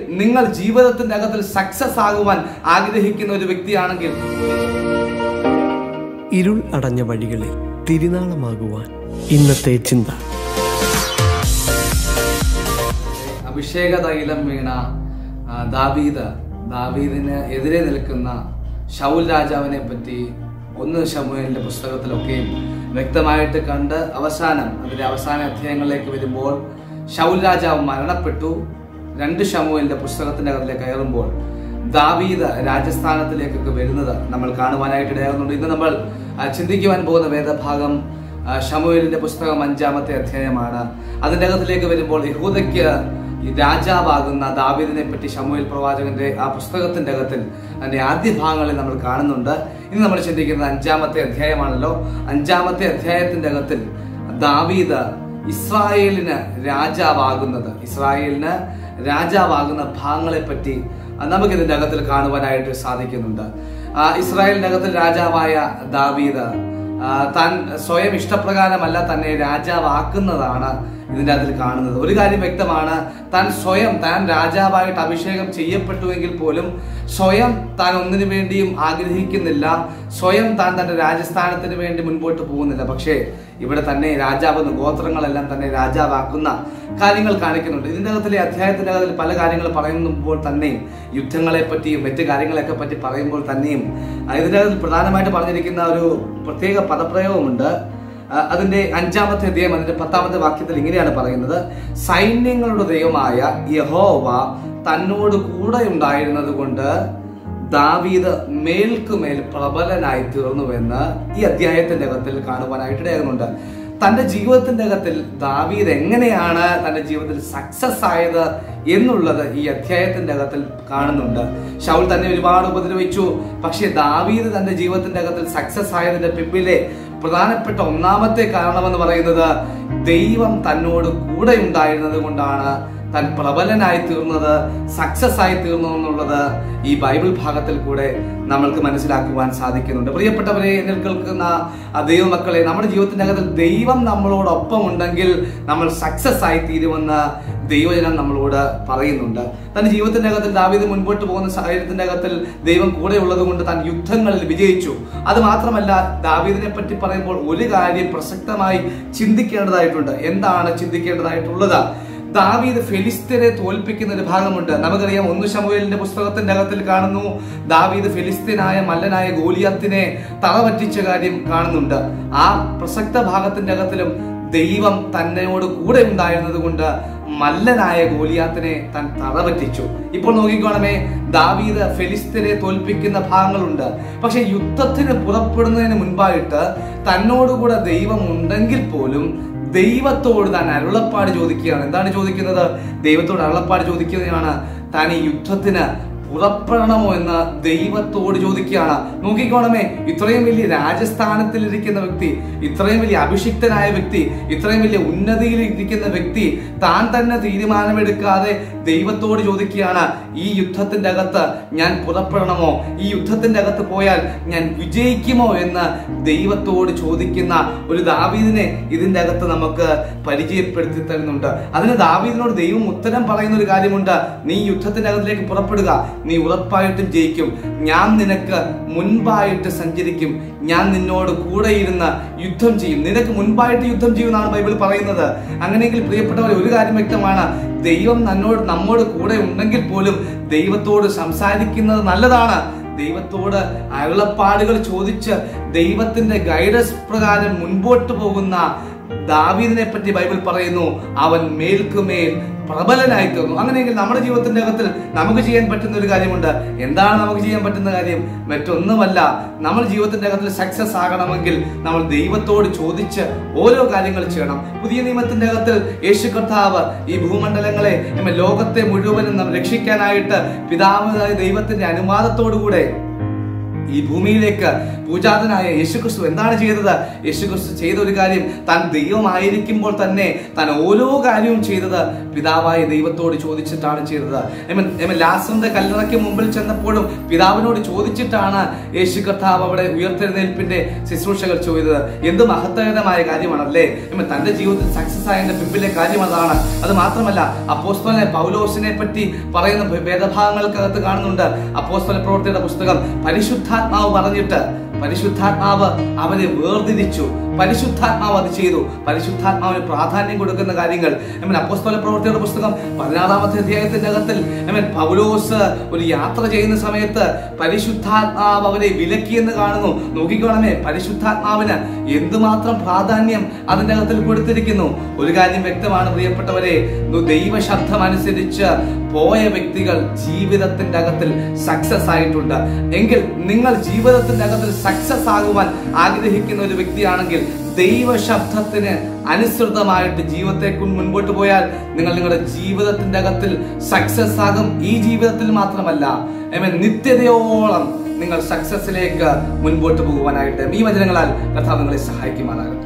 നിങ്ങൾ ജീവിതത്തിന്റെ അകത്തിൽ സക്സസ് ആകുവാൻ ആഗ്രഹിക്കുന്ന ഒരു വ്യക്തിയാണെങ്കിൽ ഇരുൾ അടഞ്ഞ വഴികളിൽ തിരുനാളമാകുവാൻ ഇന്നത്തെ ചിന്ത അഭിഷേക തൈലം വീണ ആ, ദാവീദ് ദാവീദിന് എതിരെ നിൽക്കുന്ന ഷൗൽ രാജാവിനെ പറ്റി ഒന്ന് ശമുവേലിന്റെ പുസ്തകത്തിലൊക്കെയും വ്യക്തമായിട്ട് കണ്ട് അവസാനം അതിന്റെ അവസാന അധ്യായങ്ങളിലേക്ക് വരുമ്പോൾ ഷൗൽ രാജാവ് മരണപ്പെട്ടു രണ്ട് ശമുവേലിന്റെ പുസ്തകത്തിന്റെ അതിലേക്ക് കയറുമ്പോൾ ദാവീദ് രാജസ്ഥാനത്തിലേക്കൊക്കെ വരുന്നത് നമ്മൾ കാണുവാനായിട്ട് ഇടയാകുന്നുണ്ട് ഇന്ന് നമ്മൾ ആ, ചിന്തിക്കുവാൻ പോകുന്ന വേദഭാഗം ആ, ശമൂവേലിന്റെ പുസ്തകം അഞ്ചാമത്തെ അധ്യായമാണ് അതിന്റെ അകത്തിലേക്ക് വരുമ്പോൾ യഹൂദയ്ക്ക് ഈ രാജാവാകുന്ന ദാവീദിനെ പറ്റി ശമൂവേൽ പ്രവാചകന്റെ ആ പുസ്തകത്തിന്റെ അകത്തിൽ അതിന്റെ ആദ്യ ഭാഗങ്ങളിൽ നമ്മൾ കാണുന്നുണ്ട് ഇന്ന് നമ്മൾ ചിന്തിക്കുന്നത് അഞ്ചാമത്തെ അധ്യായമാണല്ലോ അഞ്ചാമത്തെ അധ്യായത്തിന്റെ അകത്തിൽ ദാവീദ് ഇസ്രായേലിന് രാജാവാകുന്നത് ഇസ്രായേലിന് രാജാവാകുന്ന ഭാഗങ്ങളെ പറ്റി നമുക്ക് ഇതിന്റെ അകത്തിൽ കാണുവാനായിട്ട് സാധിക്കുന്നുണ്ട് ആ, ഇസ്രായേലിന്റെ അകത്തിൽ രാജാവായ ദാവീദ് ആ, താൻ സ്വയം ഇഷ്ടപ്രകാരമല്ല തന്നെ രാജാവാക്കുന്നതാണ് ഇതിന്റെ അതിൽ കാണുന്നത് ഒരു കാര്യം വ്യക്തമാണ് താൻ സ്വയം താൻ രാജാവായിട്ട് അഭിഷേകം ചെയ്യപ്പെട്ടുവെങ്കിൽ പോലും സ്വയം താൻ ഒന്നിനു വേണ്ടിയും ആഗ്രഹിക്കുന്നില്ല സ്വയം താൻ തന്റെ രാജസ്ഥാനത്തിന് വേണ്ടി മുൻപോട്ട് പോകുന്നില്ല പക്ഷേ ഇവിടെ തന്നെ രാജാവെന്ന് ഗോത്രങ്ങളെല്ലാം തന്നെ രാജാവാക്കുന്ന കാര്യങ്ങൾ കാണിക്കുന്നുണ്ട് ഇതിന്റെ അകത്തിലെ അധ്യായത്തിന്റെ അകത്തിൽ പല കാര്യങ്ങൾ പറയുമ്പോൾ തന്നെയും യുദ്ധങ്ങളെ പറ്റിയും മറ്റു കാര്യങ്ങളെയൊക്കെ പറ്റി പറയുമ്പോൾ തന്നെയും ആ, ഇതിന്റെ അകത്തിൽ പ്രധാനമായിട്ട് പറഞ്ഞിരിക്കുന്ന ഒരു പ്രത്യേക പദപ്രയോഗമുണ്ട് ആ, അതിന്റെ അഞ്ചാമത്തെ അധ്യായം അതിന്റെ പത്താമത്തെ വാക്യത്തിൽ ഇങ്ങനെയാണ് പറയുന്നത് സൈന്യങ്ങളുടെ ദൈവമായ യഹോവ തന്നോട് കൂടെ ഉണ്ടായിരുന്നത് കൊണ്ട് ദാവീദ് മേൽക്കുമേൽ പ്രബലനായി തീർന്നുവെന്ന് ഈ അധ്യായത്തിന്റെ അകത്തിൽ കാണുവാനായിട്ട് ഇടയാകുന്നുണ്ട് തന്റെ ജീവിതത്തിന്റെ അകത്തിൽ ദാവീദ് എങ്ങനെയാണ് തന്റെ ജീവിതത്തിൽ സക്സസ് ആയത് എന്നുള്ളത് ഈ അധ്യായത്തിന്റെ അകത്തിൽ കാണുന്നുണ്ട് ഷൗൽ തന്നെ ഒരുപാട് ഉപദ്രവിച്ചു പക്ഷേ ദാവീദ് തന്റെ ജീവിതത്തിന്റെ അകത്തിൽ സക്സസ് ആയതിന്റെ പിമ്പിലെ പ്രധാനപ്പെട്ട ഒന്നാമത്തെ കാരണമെന്ന് പറയുന്നത് ദൈവം തന്നോട് കൂടെ ഉണ്ടായിരുന്നത് കൊണ്ടാണ് താൻ പ്രബലനായി തീർന്നത് സക്സസ് ആയി തീർന്നു എന്നുള്ളത് ഈ ബൈബിൾ ഭാഗത്തിൽ കൂടെ നമ്മൾക്ക് മനസ്സിലാക്കുവാൻ സാധിക്കുന്നുണ്ട് പ്രിയപ്പെട്ടവരെ എന്നിൽ കേൾക്കുന്ന ആ ദൈവമക്കളെ നമ്മുടെ ജീവിതത്തിന്റെ അകത്തിൽ ദൈവം നമ്മളോടൊപ്പം ഉണ്ടെങ്കിൽ നമ്മൾ സക്സസ് ആയി തീരുമെന്ന് ദൈവജനം നമ്മളോട് പറയുന്നുണ്ട് തന്റെ ജീവിതത്തിന്റെ അകത്തിൽ ദാവീദ് മുൻപോട്ട് പോകുന്ന സാഹചര്യത്തിന്റെ അകത്തിൽ ദൈവം കൂടെ ഉള്ളത് കൊണ്ട് താൻ യുദ്ധങ്ങളിൽ വിജയിച്ചു അത് മാത്രമല്ല ദാവീദിനെ പറ്റി പറയുമ്പോൾ ഒരു കാര്യം പ്രസക്തമായി ചിന്തിക്കേണ്ടതായിട്ടുണ്ട് എന്താണ് ചിന്തിക്കേണ്ടതായിട്ടുള്ളത് ദാവീദ് ഫെലിസ്തീനെ തോൽപ്പിക്കുന്ന ഒരു ഭാഗമുണ്ട് നമുക്കറിയാം ഒന്ന് ശമുവേലിന്റെ പുസ്തകത്തിന്റെ അകത്തിൽ കാണുന്നു ദാവീദ് ഫെലിസ്തീനായ മല്ലനായ ഗോലിയത്തിനെ തറപറ്റിച്ച കാര്യം കാണുന്നുണ്ട് ആ പ്രസക്ത ഭാഗത്തിന്റെ അകത്തിലും ദൈവം തന്നോട് കൂടെ ഉണ്ടായിരുന്നത് കൊണ്ട് മല്ലനായ ഗോലിയാത്തിനെ താൻ തറപറ്റിച്ചു ഇപ്പോൾ നോക്കിക്കോണമേ ദാവീദ് ഫെലിസ്തീനെ തോൽപ്പിക്കുന്ന ഭാഗങ്ങളുണ്ട് പക്ഷെ യുദ്ധത്തിന് പുറപ്പെടുന്നതിന് മുൻപായിട്ട് തന്നോടുകൂടെ ദൈവം ഉണ്ടെങ്കിൽ പോലും ദൈവത്തോട് താൻ അരുളപ്പാട് ചോദിക്കുകയാണ് എന്താണ് ചോദിക്കുന്നത് ദൈവത്തോട് അരുളപ്പാട് ചോദിക്കുന്നതാണ് താൻ ഈ യുദ്ധത്തിന് പുറപ്പെടണമോ എന്ന് ദൈവത്തോട് ചോദിക്കുകയാണ് നോക്കിക്കോണമേ ഇത്രയും വലിയ രാജസ്ഥാനത്തിൽ ഇരിക്കുന്ന വ്യക്തി ഇത്രയും വലിയ അഭിഷിക്തനായ വ്യക്തി ഇത്രയും വലിയ ഉന്നതിയിൽ ഇരിക്കുന്ന വ്യക്തി താൻ തന്നെ തീരുമാനമെടുക്കാതെ ദൈവത്തോട് ചോദിക്കുകയാണ് ഈ യുദ്ധത്തിന്റെ അകത്ത് ഞാൻ പുറപ്പെടണമോ ഈ യുദ്ധത്തിന്റെ അകത്ത് പോയാൽ ഞാൻ വിജയിക്കുമോ എന്ന് ദൈവത്തോട് ചോദിക്കുന്ന ഒരു ദാവീദിനെ ഇതിന്റെ അകത്ത് നമുക്ക് പരിചയപ്പെടുത്തി തരുന്നുണ്ട് അതിന് ദാവീദിനോട് ദൈവം ഉത്തരം പറയുന്ന ഒരു കാര്യമുണ്ട് നീ യുദ്ധത്തിന്റെ അകത്തിലേക്ക് പുറപ്പെടുക നീ ഉറപ്പായിട്ടും ജയിക്കും ഞാൻ നിനക്ക് മുൻപായിട്ട് സഞ്ചരിക്കും ഞാൻ നിന്നോട് കൂടെ ഇരുന്ന് യുദ്ധം ചെയ്യും നിനക്ക് മുൻപായിട്ട് യുദ്ധം ചെയ്യുമെന്നാണ് ബൈബിൾ പറയുന്നത് അങ്ങനെയെങ്കിൽ പ്രിയപ്പെട്ടവരെ ഒരു കാര്യം വ്യക്തമാണ് ദൈവം നന്നോട് നമ്മോട് കൂടെ ഉണ്ടെങ്കിൽ പോലും ദൈവത്തോട് സംസാരിക്കുന്നത് നല്ലതാണ് ദൈവത്തോട് അരുളപ്പാടുകൾ ചോദിച്ച് ദൈവത്തിന്റെ ഗൈഡൻസ് പ്രകാരം മുൻപോട്ട് പോകുന്ന ദാവീദിനെ പറ്റി ബൈബിൾ പറയുന്നു അവൻ മേൽക്കുമേൽ പ്രബലനായി തീർന്നു അങ്ങനെയെങ്കിൽ നമ്മുടെ ജീവിതത്തിന്റെ അകത്തിൽ നമുക്ക് ചെയ്യാൻ പറ്റുന്ന ഒരു കാര്യമുണ്ട് എന്താണ് നമുക്ക് ചെയ്യാൻ പറ്റുന്ന കാര്യം മറ്റൊന്നുമല്ല നമ്മൾ ജീവിതത്തിന്റെ അകത്തിൽ സക്സസ് ആകണമെങ്കിൽ നമ്മൾ ദൈവത്തോട് ചോദിച്ച് ഓരോ കാര്യങ്ങൾ ചെയ്യണം പുതിയ നിയമത്തിന്റെ അകത്തിൽ യേശു കർത്താവ് ഈ ഭൂമണ്ഡലങ്ങളെ നമ്മെ ലോകത്തെ മുഴുവനും നാം രക്ഷിക്കാനായിട്ട് പിതാവായ ദൈവത്തിന്റെ അനുവാദത്തോടുകൂടെ ഈ ഭൂമിയിലേക്ക് പൂജാതനായ യേശുക്രിസ്തു എന്താണ് ചെയ്തത് യേശുക്രിസ്തു ചെയ്ത ഒരു കാര്യം താൻ ദൈവമായിരിക്കുമ്പോൾ തന്നെ താൻ ഓരോ കാര്യവും ചെയ്തത് പിതാവായ ദൈവത്തോട് ചോദിച്ചിട്ടാണ് ചെയ്തത് എമൻ എമൻ ലാസറിന്റെ കല്ലറയ്ക്ക് മുമ്പിൽ ചെന്നപ്പോഴും പിതാവിനോട് ചോദിച്ചിട്ടാണ് യേശു കർത്താവ് അവിടെ ഉയർത്തെഴുന്നേൽപ്പിന്റെ ശുശ്രൂഷകൾ ചെയ്തത് എന്ത് മഹത്തരമായ കാര്യമാണല്ലേ എമൻ തന്റെ ജീവിതത്തിൽ സക്സസ് ആയതിന്റെ പിമ്പിലെ കാര്യം അതാണ് അത് മാത്രമല്ല അപ്പോസ്തലനെ പൗലോസിനെ പറ്റി പറയുന്ന വേദഭാഗങ്ങൾക്കകത്ത് കാണുന്നുണ്ട് അപ്പോസ്തല പ്രവർത്തിയുടെ പുസ്തകം പരിശുദ്ധാത്മാവ് പറഞ്ഞിട്ട് പരിശുദ്ധാത്മാവ് അവനെ വേർതിരിച്ചു പരിശുദ്ധാത്മാവ് അത് ചെയ്തു പരിശുദ്ധാത്മാവിന് പ്രാധാന്യം കൊടുക്കുന്ന കാര്യങ്ങൾ എമ്മൻ അപ്പോസ്തല പ്രവർത്തിയുടെ പുസ്തകം പതിനാറാമത്തെ അധ്യായത്തിന്റെ അകത്തിൽ എമ്മൻ പൗലോസ് ഒരു യാത്ര ചെയ്യുന്ന സമയത്ത് പരിശുദ്ധാത്മാവ് അവനെ വിലക്കിയെന്ന് കാണുന്നു നോക്കിക്കോണമേ പരിശുദ്ധാത്മാവിന് എന്തുമാത്രം പ്രാധാന്യം അതിന്റെ അകത്തിൽ കൊടുത്തിരിക്കുന്നു ഒരു കാര്യം വ്യക്തമാണ് പ്രിയപ്പെട്ടവരെ ദൈവശബ്ദം അനുസരിച്ച് പോയ വ്യക്തികൾ ജീവിതത്തിന്റെ അകത്തിൽ സക്സസ് ആയിട്ടുണ്ട് എങ്കിൽ നിങ്ങൾ ജീവിതത്തിന്റെ അകത്തിൽ സക്സസ് ആകുവാൻ ആഗ്രഹിക്കുന്ന ഒരു വ്യക്തിയാണെങ്കിൽ ദൈവശബ്ദത്തിന് അനുസൃതമായിട്ട് ജീവിതത്തെ കൊണ്ട് മുൻപോട്ട് പോയാൽ നിങ്ങൾ നിങ്ങളുടെ ജീവിതത്തിന്റെ അകത്തിൽ സക്സസ് ആകും ഈ ജീവിതത്തിൽ മാത്രമല്ല എമൻ നിത്യതയോളം നിങ്ങൾ സക്സസിലേക്ക് മുൻപോട്ട് പോകുവാനായിട്ട് ഈ വചനങ്ങളാൽ കർത്താവ് നിങ്ങളെ സഹായിക്കുമാറാകട്ടെ